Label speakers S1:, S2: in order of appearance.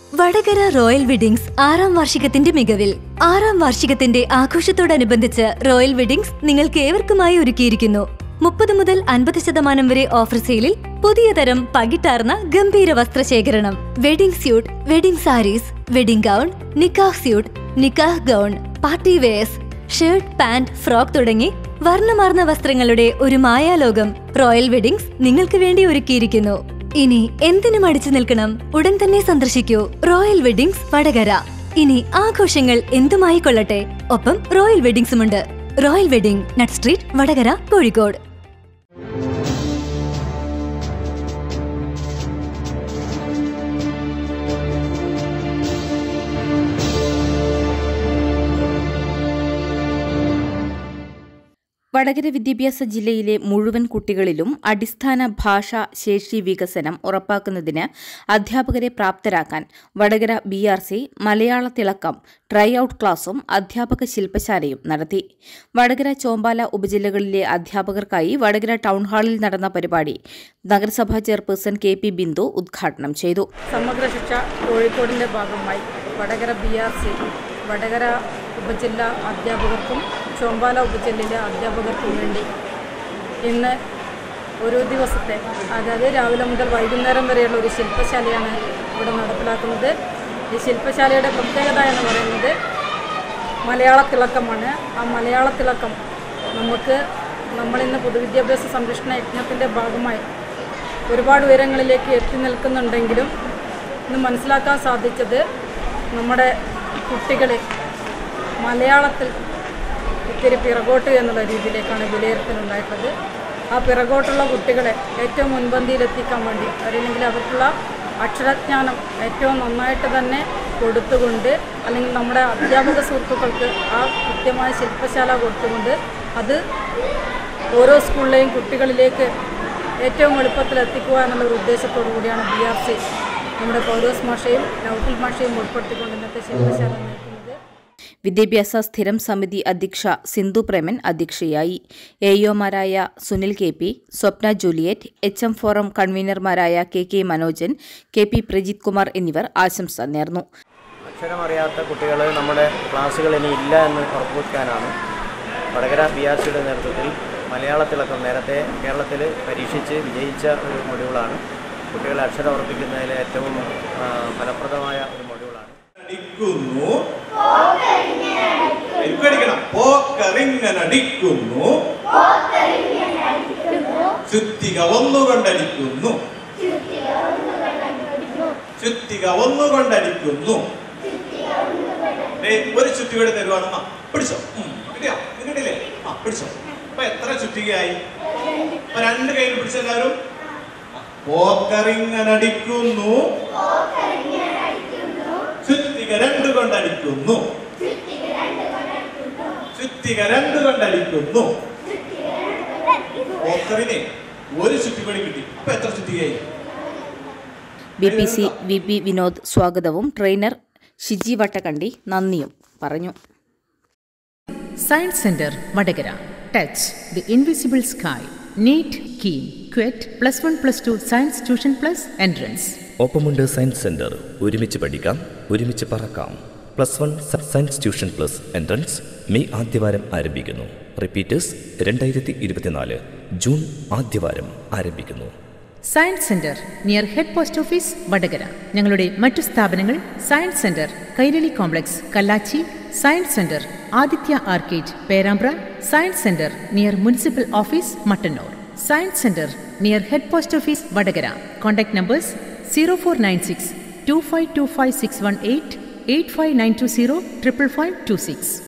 S1: Vadakara royal weddings ആറാം വാർഷികത്തിന്റെ മികവിൽ ആറാം വാർഷികത്തിന്റെ ആഘോഷത്തോടനുബന്ധിച്ച് royal weddings നിങ്ങൾക്ക് ഏവർക്കുമായി ഒരുക്കിയിരിക്കുന്നു മുപ്പത് മുതൽ അൻപത് ശതമാനം വരെ ഓഫർ സെയിലിൽ പുതിയ തരം പകിട്ടാർന്ന ഗംഭീര വസ്ത്രശേഖരണം wedding suit wedding sarees wedding gown നിക്കാഹ് സ്യൂട്ട് നിക്കാഹ് gown party wears shirt pant frock തുടങ്ങി വർണ്ണമാർന്ന വസ്ത്രങ്ങളുടെ ഒരു മായാലോകം റോയൽ വെഡിങ്സ് നിങ്ങൾക്ക് വേണ്ടി ഒരുക്കിയിരിക്കുന്നു ഇനി എന്തിനും അടിച്ചു നിൽക്കണം ഉടൻ തന്നെ സന്ദർശിക്കൂ റോയൽ വെഡിങ്സ് വടകര ഇനി ആഘോഷങ്ങൾ എന്തുമായി കൊള്ളട്ടെ ഒപ്പം റോയൽ വെഡിങ്സുമുണ്ട് royal wedding nut street Vadakara Kozhikode
S2: Vadakara വിദ്യാഭ്യാസ ജില്ലയിലെ മുഴുവൻ കുട്ടികളിലും അടിസ്ഥാന ഭാഷാ ശേഷി വികസനം ഉറപ്പാക്കുന്നതിന് അധ്യാപകരെ പ്രാപ്തരാക്കാൻ വടകര ബി ആർ സി മലയാള തിളക്കം ട്രൈ ഔട്ട് ക്ലാസും അധ്യാപക ശില്പശാലയും നടത്തി വടകര ചോമ്പാല ഉപജില്ലകളിലെ അധ്യാപകർക്കായി വടകര ടൗൺ ഹാളിൽ നടന്ന പരിപാടി നഗരസഭാ ചെയർപേഴ്സൺ കെ പി ബിന്ദു ഉദ്ഘാടനം ചെയ്തു
S3: സമഗ്ര ശിക്ഷ കോഴിക്കോടിൻ്റെ ഭാഗമായി Vadakara B R C Vadakara ഉപജില്ല അധ്യാപകർക്കും ചോമ്പാല ഉപജില്ലയിലെ അധ്യാപകർക്കും വേണ്ടി ഇന്ന് ഒരു ദിവസത്തെ അതായത് രാവിലെ മുതൽ വൈകുന്നേരം വരെയുള്ള ഒരു ശില്പശാലയാണ് ഇവിടെ നടപ്പിലാക്കുന്നത് ഈ ശില്പശാലയുടെ പ്രത്യേകത എന്ന് പറയുന്നത് മലയാള തിളക്കമാണ് ആ മലയാള തിളക്കം നമുക്ക് നമ്മളിന്ന് പൊതുവിദ്യാഭ്യാസ സംരക്ഷണ യജ്ഞത്തിൻ്റെ ഭാഗമായി ഒരുപാട് ഉയരങ്ങളിലേക്ക് എത്തി നിൽക്കുന്നുണ്ടെങ്കിലും ഇന്ന് മനസ്സിലാക്കാൻ സാധിച്ചത് നമ്മുടെ കുട്ടികൾ മലയാളത്തിൽ ഇത്തിരി പിറകോട്ട് എന്നുള്ള രീതിയിലേക്കാണ് വിലയിരുത്തലുണ്ടായിട്ടുള്ളത് ആ പിറകോട്ടുള്ള കുട്ടികളെ ഏറ്റവും മുൻപന്തിയിലെത്തിക്കാൻ വേണ്ടി അല്ലെങ്കിൽ അവർക്കുള്ള അക്ഷരജ്ഞാനം ഏറ്റവും നന്നായിട്ട് തന്നെ കൊടുത്തുകൊണ്ട് അല്ലെങ്കിൽ നമ്മുടെ അധ്യാപക സുഹൃത്തുക്കൾക്ക് ആ കൃത്യമായ ശില്പശാല കൊടുത്തുകൊണ്ട് അത് ഓരോ സ്കൂളിലെയും കുട്ടികളിലേക്ക് ഏറ്റവും എളുപ്പത്തിൽ എത്തിക്കുക എന്നുള്ള ഒരു ഉദ്ദേശത്തോടു കൂടിയാണ് ബി ആർ സി നമ്മുടെ പൗരോസ് മാഷയും നൗഫിൽ മാഷയും ഉൾപ്പെടുത്തിക്കൊണ്ട് ഇന്നത്തെ ശില്പശാല നയിക്കുന്നത്
S2: വിദ്യാഭ്യാസ സ്ഥിരം സമിതി അധ്യക്ഷ സിന്ധു പ്രേമൻ അധ്യക്ഷയായി എഒമാരായ Sunil K P Swapna Juliet H M forum കൺവീനർമാരായ K K Manojan K P Prajith Kumar എന്നിവർ ആശംസ നേർന്നു
S4: അക്ഷരമറിയാത്ത കുട്ടികൾ നമ്മുടെ ക്ലാസ്സുകൾ ഇനി ഇല്ല എന്ന് ഉറപ്പുവെക്കാനാണ് വടകര ബി ആർ സിയുടെ നേതൃത്വത്തിൽ മലയാളത്തിലൊക്കെ നേരത്തെ കേരളത്തിൽ പരീക്ഷിച്ച് വിജയിച്ച ഒരു മൊഡ്യൂളാണ് കുട്ടികളെ അക്ഷരം ഉറപ്പിക്കുന്നതിൽ ഏറ്റവും ആ, ഫലപ്രദമായ ഒരു മൊഡ്യൂളാണ്
S5: അടിക്കുന്നു എനിക്കടിക്കണം പോക്കറിങ്ങനെ അടിക്കുന്നു ചുറ്റിക ഒന്നുകൊണ്ടടിക്കുന്നു ചുറ്റിക ഒന്നുകൊണ്ടടിക്കുന്നു ദേ, ഒരു ചുറ്റികയുടെ തരുവാണ് ആ പിടിച്ചോ ഉം, കിട്ടിയോ ഇത് കിട്ടില്ലേ ആ പിടിച്ചോ അപ്പൊ എത്ര ചുറ്റികയായി അപ്പൊ രണ്ട് കയ്യിൽ പിടിച്ചെല്ലാവരും പോക്കറിങ്ങനെ അടിക്കുന്നു ചുറ്റിക രണ്ട് കൊണ്ടടിക്കുന്നു ചുറ്റിക രണ്ട് കൊണ്ടടിക്കുന്നു പോക്കറിനെ ഒരു ചുറ്റിപ്പടി കിട്ടി അപ്പൊ എത്ര ചുറ്റികയായി
S2: B P C V P Vinod സ്വാഗതവും ട്രെയിനർ ഷിജി വട്ടക്കണ്ടി നന്ദിയും പറഞ്ഞു
S6: science centre Vadakara touch the invisible sky NEET KEAM CUET plus one plus two science tuition plus entrance
S7: ഒപ്പമുണ്ട് സയൻസ് സെന്റർ ഒരുമിച്ച് പഠിക്കാം ഒരുമിച്ച് പറക്കാം plus one science tuition plus entrance May ആദ്യവാരം ആരംഭിക്കുന്നു റിപ്പീറ്റേഴ്സ് രണ്ടായിരത്തി ഇരുപത്തിനാല് ജൂൺ ആദ്യവാരം ആരംഭിക്കുന്നു
S6: science centre near head post office Vadakara ഞങ്ങളുടെ മറ്റു സ്ഥാപനങ്ങൾ science centre Kairali complex Kallachi science centre Aditya arcade Perambra science centre near municipal office Mattannur science centre near head post office Vadakara contact numbers zero four nine six two five two five six one eight eight five nine two zero triple five two six